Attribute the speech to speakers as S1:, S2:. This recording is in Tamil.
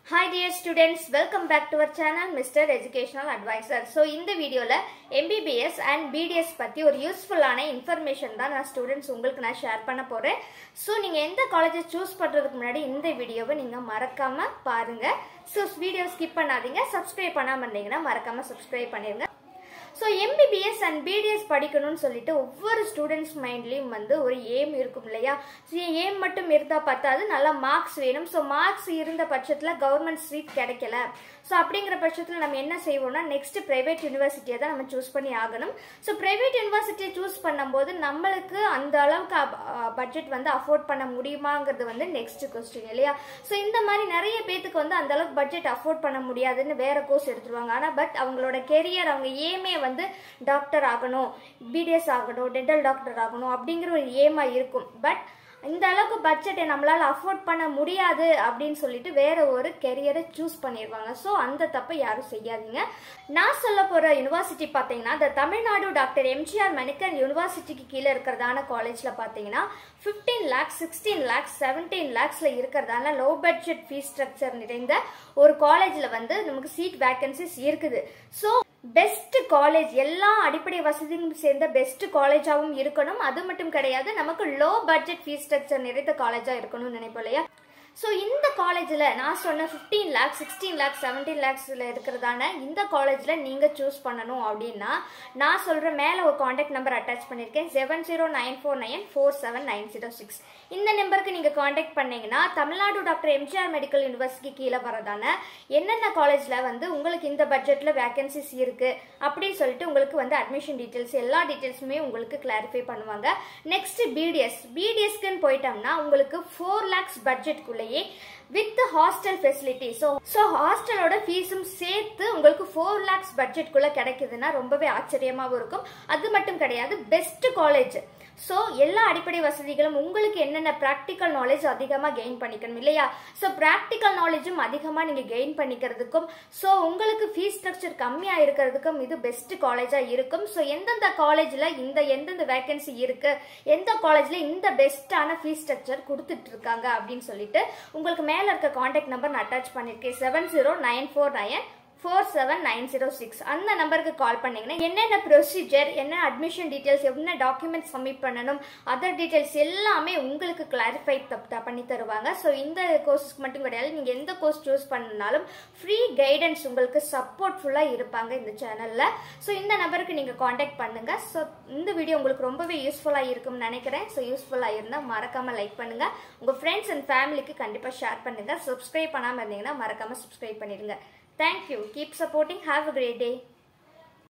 S1: Hi dear students welcome back to our channel mister educational advisor so இந்த வீடியோவில் எம்பிபிஎஸ் அண்ட் பிடிஎஸ் பற்றி ஒரு யூஸ்ஃபுல்லான இன்ஃபர்மேஷன் தான் நான் ஸ்டூடெண்ட்ஸ் உங்களுக்கு நான் ஷேர் பண்ண போகிறேன் ஸோ நீங்கள் எந்த காலேஜை சூஸ் பண்ணுறதுக்கு முன்னாடி இந்த வீடியோவை நீங்கள் மறக்காமல் பாருங்கள் ஸோ வீடியோ ஸ்கிப் பண்ணாதீங்க சப்ஸ்கிரைப் பண்ணாமல் இருந்தீங்கன்னா மறக்காமல் சப்ஸ்கிரைப் பண்ணிடுங்க ஸோ எம்பிபிஎஸ் அண்ட் பிடிஎஸ் படிக்கணும்னு சொல்லிட்டு ஒவ்வொரு ஸ்டூடெண்ட்ஸ் மைண்ட்லேயும் வந்து ஒரு ஏம் இருக்கும் இல்லையா ஏம் மட்டும் இருந்தால் பத்தாது நல்லா மார்க்ஸ் வேணும் ஸோ மார்க்ஸ் இருந்த பட்சத்தில் கவர்மெண்ட் சீட் கிடைக்கல ஸோ அப்படிங்கிற பட்சத்தில் நம்ம என்ன செய்வோம்னா நெக்ஸ்ட் ப்ரைவேட் யூனிவர்சிட்டியை தான் நம்ம சூஸ் பண்ணி ஆகணும் ஸோ ப்ரைவேட் யூனிவர்சிட்டியை சூஸ் பண்ணும்போது நம்மளுக்கு அந்த அளவுக்கு பட்ஜெட் வந்து அஃபோர்ட் பண்ண முடியுமாங்கிறது வந்து நெக்ஸ்ட் கொஸ்டின் இல்லையா ஸோ இந்த மாதிரி நிறைய பேத்துக்கு வந்து அந்த அளவுக்கு பட்ஜெட் அஃபோர்ட் பண்ண முடியாதுன்னு வேற கோர்ஸ் எடுத்துருவாங்க ஆனால் பட் அவங்களோட கெரியர் அவங்க ஏமே வந்து டாக்டர் ஆகணும் பிடிஎஸ் ஆகணும் டென்டல் டாக்டர் ஆகணும் அப்படிங்கிற ஒரு ஏமா இருக்கும் பட் இந்த அளவுக்கு பட்ஜெட்டை நம்மளால அஃபோர்ட் பண்ண முடியாது அப்படின்னு சொல்லிட்டு வேற ஒரு கெரியரை சூஸ் பண்ணிடுவாங்க ஸோ அந்த தப்பை யாரும் செய்யாதீங்க நான் சொல்ல போற யூனிவர்சிட்டி பார்த்தீங்கன்னா இந்த தமிழ்நாடு டாக்டர் எம்ஜிஆர் மெடிக்கல் யூனிவர்சிட்டிக்கு கீழே இருக்கிறதான காலேஜில் பார்த்தீங்கன்னா fifteen lakhs sixteen lakhs seventeen லேக்ஸில் இருக்கிறதான லோ பட்ஜெட் ஃபீஸ் ஸ்ட்ரக்சர் நிறைந்த ஒரு காலேஜில் வந்து நமக்கு சீட் வேக்கன்சிஸ் இருக்குது ஸோ பெஸ்ட் காலேஜ் எல்லா அடிப்படை வசதியும் சேர்ந்த பெஸ்ட் காலேஜாகவும் இருக்கணும் அது மட்டும் கிடையாது நமக்கு லோ பட்ஜெட் ஃபீஸ் ஸ்ட்ரக்சர் நிறைந்த காலேஜாக இருக்கணும்னு நினைப்போம் இல்லையா ஸோ இந்த காலேஜில் நான் சொன்ன fifteen lakhs sixteen lakhs seventeen லேக்ஸில் இருக்கிறதான இந்த காலேஜில் நீங்கள் சூஸ் பண்ணணும் அப்படின்னா நான் சொல்கிற மேலே ஒரு காண்டாக்ட் நம்பர் அட்டாச் பண்ணியிருக்கேன் seven zero nine four nine four seven nine zero six இந்த நம்பருக்கு நீங்கள் காண்டாக்ட் பண்ணீங்கன்னா Tamil Nadu doctor MGR medical university கீழே வரதான என்னென்ன காலேஜில் வந்து உங்களுக்கு இந்த பட்ஜெட்டில் வேகன்சிஸ் இருக்குது அப்படின்னு சொல்லிட்டு உங்களுக்கு வந்து அட்மிஷன் டீட்டெயில்ஸ் எல்லா டீட்டெயில்ஸுமே உங்களுக்கு கிளாரிஃபை பண்ணுவாங்க நெக்ஸ்ட் பிடிஎஸ் பிடிஎஸ்க்குன்னு போயிட்டோம்னா உங்களுக்கு ஃபோர் லேக்ஸ் பட்ஜெட்குள்ளே உள்ளேயே with hostel facility so so ஹாஸ்டலோட ஃபீஸும் சேர்த்து உங்களுக்கு ஃபோர் லேக்ஸ் பட்ஜெட்குள்ளே கிடைக்குதுன்னா ரொம்பவே ஆச்சரியமாகவும் இருக்கும் அது மட்டும் கிடையாது பெஸ்ட் காலேஜ் ஸோ எல்லா அடிப்படை வசதிகளும் உங்களுக்கு என்னென்ன ப்ராக்டிக்கல் நாலேஜ் அதிகமாக கெயின் பண்ணிக்கணும் இல்லையா ஸோ ப்ராக்டிக்கல் நாலேஜும் அதிகமாக நீங்கள் கெயின் பண்ணிக்கிறதுக்கும் ஸோ உங்களுக்கு ஃபீஸ் ஸ்ட்ரக்சர் கம்மியாக இருக்கிறதுக்கும் இது பெஸ்ட் காலேஜாக இருக்கும் ஸோ எந்தெந்த காலேஜில் இந்த எந்தெந்த வேகன்சி இருக்கு எந்த காலேஜில் இந்த பெஸ்ட்டான ஃபீஸ் ஸ்ட்ரக்சர் கொடுத்துட்டு இருக்காங்க அப்படின்னு சொல்லிட்டு உங்களுக்கு மேலே இருக்க காண்டாக்ட் நம்பர் நான் அட்டாச் பண்ணியிருக்கேன் seven zero nine four nine four seven nine zero six அந்த நம்பருக்கு கால் பண்ணீங்கன்னா என்னென்ன ப்ரொசீஜர் என்ன அட்மிஷன் டீட்டெயில்ஸ் என்ன டாக்குமெண்ட்ஸ் சப்மிட் பண்ணணும் அதர் டீட்டெயில்ஸ் எல்லாமே உங்களுக்கு கிளாரிஃபை பண்ணி தருவாங்க ஸோ இந்த கோர்ஸஸ்க்கு மட்டும் கிடையாது நீங்கள் எந்த கோர்ஸ் சூஸ் பண்ணாலும் ஃப்ரீ கைடன்ஸ் உங்களுக்கு சப்போர்ட்ஃபுல்லாக இருப்பாங்க இந்த சேனலில் ஸோ இந்த நம்பருக்கு நீங்கள் காண்டாக்ட் பண்ணுங்கள் ஸோ இந்த வீடியோ உங்களுக்கு ரொம்பவே யூஸ்ஃபுல்லாக இருக்கும்னு நினைக்கிறேன் ஸோ யூஸ்ஃபுல்லாக இருந்தால் மறக்காமல் லைக் பண்ணுங்கள் உங்கள் ஃப்ரெண்ட்ஸ் அண்ட் ஃபேமிலிக்கு கண்டிப்பாக ஷேர் பண்ணுங்கள் சப்ஸ்கிரைப் பண்ணாமல் இருந்தீங்கன்னா மறக்காமல் சப்ஸ்கிரைப் பண்ணிடுங்க Thank you. Keep supporting. Have a great day.